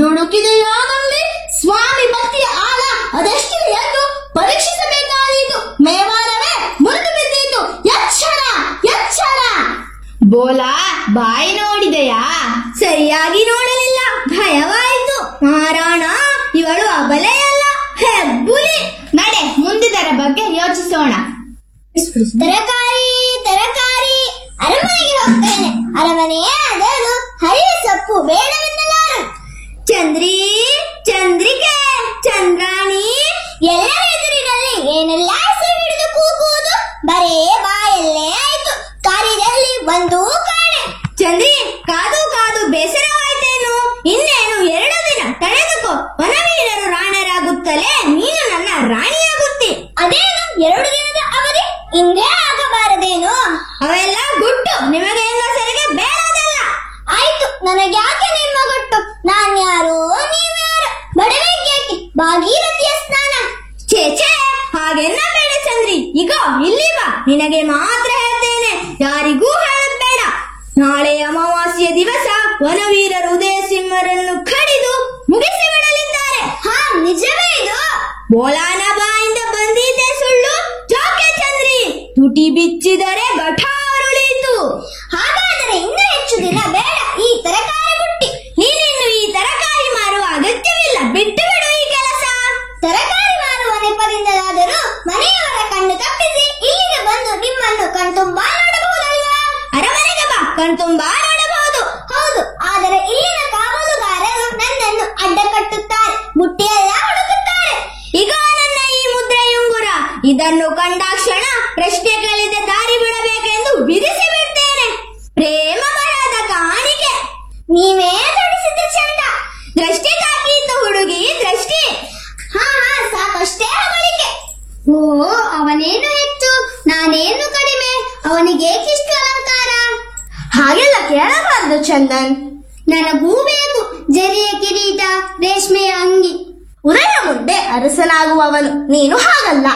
ದುಡುಕಿದೆಯಾದಲ್ಲಿ ಸ್ವಾಮಿ ಭಕ್ತಿಯ ಆಳ ಅದೆಷ್ಟಿದೆ ಎಂದು ಪರೀಕ್ಷಿಸಬೇಕಾದೀತು ಮೇವಾರವೇ ಮುರಿದು ಬಿದ್ದೀತು ಎಚ್ಚರ ಎಚ್ಚರ ಬೋಲಾ ಬಾಯಿ ನೋಡಿದೆಯಾ ಸರಿಯಾಗಿ ನೋಡಲಿಲ್ಲ ಭಯವಾಯಿತು ಮಾರಾಣ ಇವಳು ಅಬಲೆಯಲ್ಲ ಹೆಬ್ಬುಲಿ ನಡೆ ಮುಂದಿದರ ಬಗ್ಗೆ ಯೋಚಿಸೋಣ ತರಕಾರಿ ತರಕಾರಿ ಅರಮನೆಗೆ ಹೋಗ್ತೇನೆ ಅರಮನೆಯೇ ಆದರೂ ಹರಿಯ ಸೊಪ್ಪು ಬೇಡವೆನ್ನಲಾರು ಚಂದ್ರಿ ಚಂದ್ರಿಕೆ ಚಂದ್ರಾಣಿ ಎಲ್ಲರ ಎದುರಿನಲ್ಲಿ ಏನೆಲ್ಲ ಹೆಸರು ಹಿಡಿದು ಕೂಗುವುದು ಬರೇ ಬಾಯಲ್ಲೇ ಆಯ್ತು ಕಾರ್ಯದಲ್ಲಿ ಬಂದೂ ಕಾಣೆ ಚಂದ್ರಿ ಕಾದು ಕಾದು ಬೇಸರವಾಯ್ತೇನು ಇನ್ನೇನು ಎರಡು ದಿನ ತಡೆದುಕೋ ವನವೀರರು ರಾಣರಾಗುತ್ತಲೇ ನೀನು ನನ್ನ ರಾಣಿಯಾಗುತ್ತಿ ಅದೇನು ಎರಡು ದಿನದ ಅವಧಿ ಇಂದೇ ಆಗಬಾರದೇನು ಅವೆಲ್ಲ ಗುಟ್ಟು ನಿಮಗೆ ಹೆಂಗಸರಿಗೆ ಬೇಡದಲ್ಲ ಆಯ್ತು ನನಗ್ಯಾಕೆ ನಿಮ್ಮ ಗೊಟ್ಟು ನಾನ್ಯಾರು ನೀವ್ಯಾರು ಬಡವೇಗ್ಯಾಕೆ ಭಾಗೀರಥಿಯ ಸ್ನಾನ ಛೇ ಛೇ ಹಾಗೆಲ್ಲ ಬೇಡ ಚಂದ್ರಿ ಈಗ ಇಲ್ಲಿ ಬಾ ನಿನಗೆ ಮಾತ್ರ ಹೇಳ್ತೇನೆ ಯಾರಿಗೂ ಹೇಳಬೇಡ ನಾಳೆ ಅಮಾವಾಸ್ಯ ದಿವಸ ವನವೀರರು ಉದಯ ಸಿಂಹರನ್ನು ಕಡಿದು ಮುಗಿಸಿ ಬಿಡಲಿದ್ದಾರೆ ಹಾ ನಿಜವೇ ಇದು ಬೋಲಾನ ಬಾಯಿಂದ ಬಂದಿದ್ದೆ ಸುಳ್ಳು ಜೋಕೆ ಚಂದ್ರಿ ತುಟಿ ಬಿಚ್ಚಿದರೆ ಘಟಾರುಳೀತು ಹಾಗಾದರೆ ಇನ್ನೂ ಹೆಚ್ಚು ದಿನ ಬೇಡ ಈ ತರಕಾರಿ ಬುಟ್ಟಿ ನೀನಿನ್ನು ಈ ತರಕಾರಿ ಮಾರುವ ಅಗತ್ಯವಿಲ್ಲ ಬಿಟ್ಟು ಬಿಡು ಈ ಕೆಲಸ ತರಕಾರಿ ಮಾರುವ ನೆಪದಿಂದಲಾದರೂ ಮನೆಯವರ ಕಣ್ಣು ತಪ್ಪಿಸಿ ಇಲ್ಲಿಗೆ ಬಂದು ನಿಮ್ಮನ್ನು ಕಣ್ತುಂಬಾ ನೋಡಬಹುದಲ್ವಾ ಅರಮನೆಗೆ ಬಾ ಕಣ್ತುಂಬಾ ನೋಡಬಹುದು ಹೌದು ಆದರೆ ಇಲ್ಲಿನ ಕಾವಲುಗಾರರು ನನ್ನನ್ನು ಅಡ್ಡ ಕಟ್ಟುತ್ತಾರೆ ಬುಟ್ಟಿಯೆಲ್ಲ ಹುಡುಕುತ್ತಾರೆ ಈಗ ನನ್ನ ಈ ಮುದ್ರೆಯುಂಗುರ ಇದನ್ನು ಕಂಡಾಕ್ಷಣ ಪ್ರಶ್ನೆ ಕೇಳಿದ ದಾರಿ ಬಿಡಬೇಕೆಂದು ವಿಧಿಸಿ ಬಿಡ್ತೇನೆ ಪ್ರೇಮ ಬರದ ಕಾಣಿಕೆ ನೀವೇ ತೊಡಿಸಿದ್ರೆ ಚಂದ ದೃಷ್ಟಿ ತಾಕೀತು ಹುಡುಗಿ ದೃಷ್ಟಿ ಹಾ ಹಾ ಸಾಕಷ್ಟೇ ಹೊಗಳಿಕೆ ಓ ಅವನೇನು ಹೆಚ್ಚು ನಾನೇನು ಕಡಿಮೆ ಅವನಿಗೆ ಏಕಿಷ್ಟು ಅಲಂಕಾರ ಹಾಗೆಲ್ಲ ಕೇಳಬಾರ್ದು ಚಂದನ್ ನನಗೂ ಬೇಕು ಜರಿಯ ಕಿರೀಟ ರೇಷ್ಮೆಯ ಅಂಗಿ ಉದಯ ಮುಂದೆ ಅರಸನಾಗುವವನು ನೀನು ಹಾಗಲ್ಲ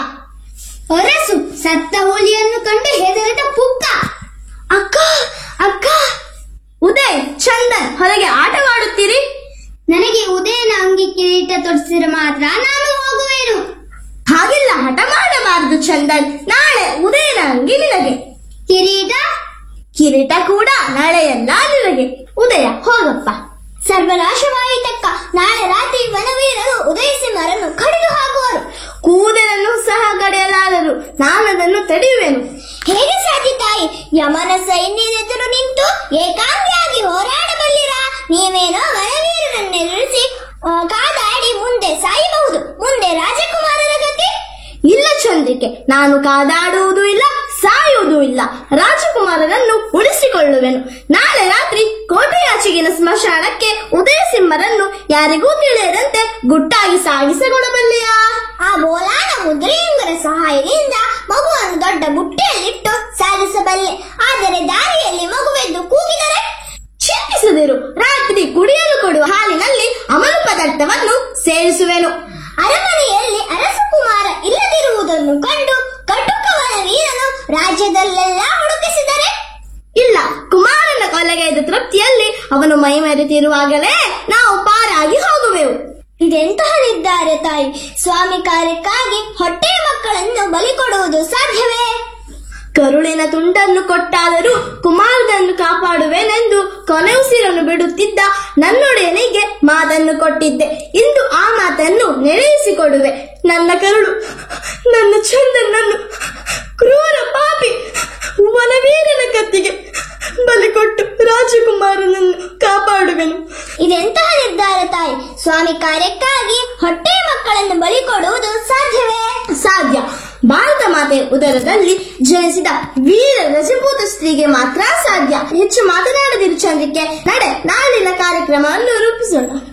ಅರಸು ಸತ್ತ ಹುಲಿಯನ್ನು ಕಂಡು ಹೆದರಿದ ಪುಕ್ಕ ಅಕ್ಕ ಅಕ್ಕ ಉದಯ್ ಚಂದನ್ ಹೊರಗೆ ಆಟವಾಡುತ್ತೀರಿ ನನಗೆ ಉದಯನ ಅಂಗಿ ಕಿರೀಟ ತೊಡಿಸಿದ್ರೆ ಮಾತ್ರ ನಾನು ಹೋಗುವೆನು ಹಾಗೆಲ್ಲ ಹಠ ಮಾಡಬಾರದು ಚಂದನ್ ನಾಳೆ ಉದಯನ ಅಂಗಿ ನಿನಗೆ ಕಿರೀಟ ಕಿರೀಟ ಕೂಡ ನಾಳೆಯಲ್ಲ ನಿನಗೆ ಉದಯ ಹೋಗಪ್ಪ ಸರ್ವನಾಶವಾಯಿತಕ್ಕ ನಾಳೆ ರಾತ್ರಿ ವನವೀರರು ಉದಯ ಸಿಂಹರನ್ನು ಕಡಿದು ಹಾಕುವರು ಕೂದಲನ್ನು ಸಹ ಕಡಿಯಲಾರರು ನಾನದನ್ನು ತಡೆಯುವೆನು ಹೇಗೆ ಸಾಧ್ಯ ತಾಯಿ ಯಮನ ಸೈನ್ಯದೆದುರು ನಿಂತು ಏಕಾಂಗಿಯಾಗಿ ಹೋರಾಡಬಲ್ಲಿರಾ ನೀವೇನೋ ವನವೀರರನ್ನೆದುರಿಸಿ ಆ, ಕಾದಾಡಿ ಮುಂದೆ ಸಾಯಬಹುದು ಮುಂದೆ ರಾಜಕುಮಾರರ ಗತಿ ಇಲ್ಲ ಚಂದ್ರಿಕೆ ನಾನು ಕಾದಾಡುವುದೂ ಇಲ್ಲ ಸಾಯುವುದೂ ಇಲ್ಲ ರಾಜಕುಮಾರರನ್ನು ಉಳಿಸಿಕೊಳ್ಳುವೆನು ನಾಳೆ ರಾತ್ರಿ ಕೋಟೆಯಾಚೆಗಿನ ಸ್ಮಶಾನಕ್ಕೆ ಉದಯ ಸಿಂಹರನ್ನು ಯಾರಿಗೂ ತಿಳಿಯದಂತೆ ಗುಟ್ಟಾಗಿ ಸಾಗಿಸಿಕೊಡಬಲ್ಲೆಯಾ ಆ ಬೋಲಾನ ಮುದ್ರೆಯುಂಗರ ಸಹಾಯದಿಂದ ಮಗುವನ್ನು ದೊಡ್ಡ ಬುಟ್ಟಿಯಲ್ಲಿಟ್ಟು ಸಾಗಿಸಬಲ್ಲೆ ಆದರೆ ದಾರಿಯಲ್ಲಿ ಮಗುವೆದ್ದು ಕೂಗಿದರೆ ಚಿಂತಿಸದಿರು ರಾತ್ರಿ ಕುಡಿಯಲು ಕೊಡುವ ಹಾಲಿನಲ್ಲಿ ಅಮಲು ಪದಾರ್ಥವನ್ನು ಸೇರಿಸುವೆನು ಅರಮನೆಯಲ್ಲಿ ಅರಸಕುಮಾರ ಇಲ್ಲದಿರುವುದನ್ನು ಕಂಡು ಕಟುಕವನ ವೀರನು ರಾಜ್ಯದಲ್ಲೆಲ್ಲ ಹುಡುಕಿಸಿದರೆ ಇಲ್ಲ ಕುಮಾರನ ಕೊಲೆಗೈದ ತೃಪ್ತಿಯಲ್ಲಿ ಅವನು ಮೈಮೆರೆತಿರುವಾಗಲೇ ನಾವು ಪಾರಾಗಿ ಹೋಗುವೆವು ಇದೆಂತಹ ನಿರ್ಧಾರ ತಾಯಿ ಸ್ವಾಮಿ ಕಾರ್ಯಕ್ಕಾಗಿ ಹೊಟ್ಟೆಯ ಮಕ್ಕಳನ್ನು ಬಲಿ ಕೊಡುವುದು ಸಾಧ್ಯವೇ ಕರುಳಿನ ತುಂಡನ್ನು ಕೊಟ್ಟಾದರೂ ಕುಮಾರನನ್ನು ಕಾಪಾಡುವೆನೆಂದು ಕೊನೆ ಉಸಿರನ್ನು ಬಿಡುತ್ತಿದ್ದ ನನ್ನೊಡೆಯನಿಗೆ ಮಾತನ್ನು ಕೊಟ್ಟಿದ್ದೆ ಇಂದು ಆ ಮಾತನ್ನು ನೆರವೇರಿಸಿಕೊಡುವೆ ನನ್ನ ಕರುಳು ನನ್ನ ಚಂದನನ್ನು ಕ್ರೂರ ಪಾಪಿ ವನವೀರನ ಕತ್ತಿಗೆ ಬಲಿ ಕೊಟ್ಟು ರಾಜಕುಮಾರನನ್ನು ಕಾಪಾಡುವೆನು ಇದೆಂತಹ ನಿರ್ಧಾರ ತಾಯಿ ಸ್ವಾಮಿ ಕಾರ್ಯಕ್ಕಾಗಿ ಹೊಟ್ಟೆಯ ಮಕ್ಕಳನ್ನು ಬಲಿ ಕೊಡುವುದು ಸಾಧ್ಯವೇ ಸಾಧ್ಯ ಭಾರತ ಮಾತೆ ಉದರದಲ್ಲಿ ಜನಿಸಿದ ವೀರ ರಜಪೂತ ಸ್ತ್ರೀಗೆ ಮಾತ್ರ ಸಾಧ್ಯ ಹೆಚ್ಚು ಮಾತನಾಡದಿರು ಚಂದ್ರಿಕೆ ನಡೆ ನಾಳಿನ ಕಾರ್ಯಕ್ರಮವನ್ನು ರೂಪಿಸೋಣ